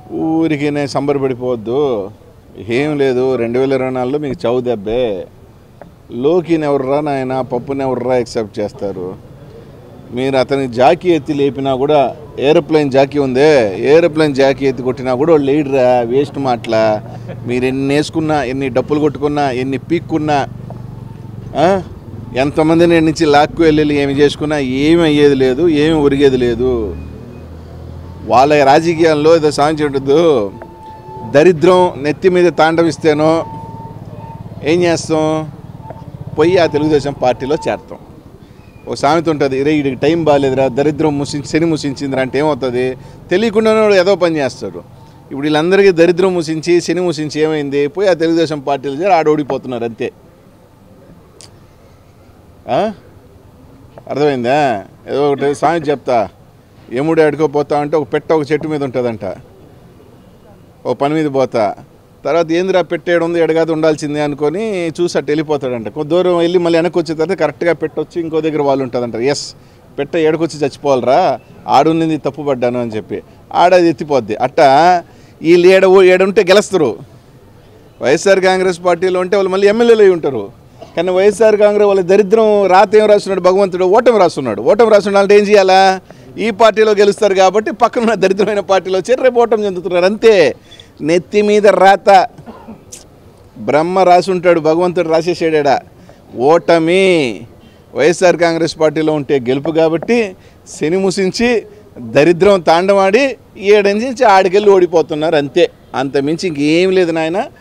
ఊరికి నేను సంబరపడిపోవద్దు ఏం లేదు రెండు వేల ఇరవై నాలుగులో మీకు చౌ దెబ్బే లోకిని ఎవర్రా నాయన పప్పుని ఎవర్రా యాక్సెప్ట్ చేస్తారు మీరు అతని జాకీ ఎత్తి లేపినా కూడా ఏరోప్లేన్ జాకీ ఉందే ఏరోప్లేన్ జాకీ ఎత్తి కొట్టినా కూడా వాళ్ళు లేడురా వేస్ట్ మాటలా మీరు ఎన్ని వేసుకున్నా ఎన్ని డప్పులు కొట్టుకున్నా ఎన్ని పీక్కున్నా ఆ? ఎంతమంది నేను నుంచి లాక్కు వెళ్ళి ఏమి చేసుకున్నా ఏమి అయ్యేది లేదు ఏమి ఒరిగేది లేదు వాళ్ళ రాజకీయాల్లో ఏదో సాధించి ఉంటుంది దరిద్రం నెత్తి మీద తాండవిస్తేనో ఏం చేస్తాం పోయి ఆ తెలుగుదేశం పార్టీలో చేరతాం ఓ సామెత ఉంటుంది రే వీడికి టైం బాగాలేదురా దరిద్రం ముసించి శని ముసించిందిరా అంటే ఏమవుతుంది తెలియకుండానే వాడు ఏదో పని చేస్తాడు ఇప్పుడు వీళ్ళందరికీ దరిద్రం ముసించి శని ముసించి ఏమైంది పోయి ఆ తెలుగుదేశం పార్టీలో చేరి ఆడ ఓడిపోతున్నారు అంతే ఆ? అర్థమైందా ఏదో ఒకటి సామెత చెప్తా ఎముడు ఎడుకోపోతా అంటే ఒక పెట్ట ఒక చెట్టు మీద ఉంటుందంట ఓ పని మీద పోతా తర్వాత ఏందిరా పెట్టేయడం ఉంది ఎడగాది ఉండాల్సిందే అనుకొని చూసి అట్టు వెళ్ళిపోతాడంట కొంత దూరం వెళ్ళి మళ్ళీ వెనక్కి వచ్చిన తర్వాత కరెక్ట్గా పెట్టొచ్చి ఇంకో దగ్గర వాళ్ళు ఉంటుందంట ఎస్ పెట్ట ఏడుకొచ్చి చచ్చిపోవాలరా ఆడున్నది తప్పుపడ్డాను అని చెప్పి ఆడది ఎత్తిపోద్ది అట్ట వీళ్ళు ఏడ ఏడుంటే గెలుస్తారు వైఎస్ఆర్ కాంగ్రెస్ పార్టీలో ఉంటే వాళ్ళు మళ్ళీ ఎమ్మెల్యేలు అయి ఉంటారు కానీ వైఎస్ఆర్ కాంగ్రెస్ వాళ్ళ దరిద్రం రాత ఏం రాస్తున్నాడు భగవంతుడు ఓటమి రాస్తున్నాడు ఓటమి రాస్తున్నాడు అంటే ఏం చేయాలా ఈ పార్టీలో గెలుస్తారు కాబట్టి పక్కన ఉన్న దరిద్రమైన పార్టీలో చేరి రేపు ఓటమి చెందుతున్నారు అంతే నెత్తి మీద రాత బ్రహ్మ రాసి ఉంటాడు భగవంతుడు రాసేసాడా ఓటమి వైఎస్ఆర్ కాంగ్రెస్ పార్టీలో ఉంటే గెలుపు కాబట్టి శని ముసించి దరిద్రం తాండవాడి ఏడించి ఆడికెళ్ళి ఓడిపోతున్నారు అంతే అంత మించి ఇంకేం లేదు నాయన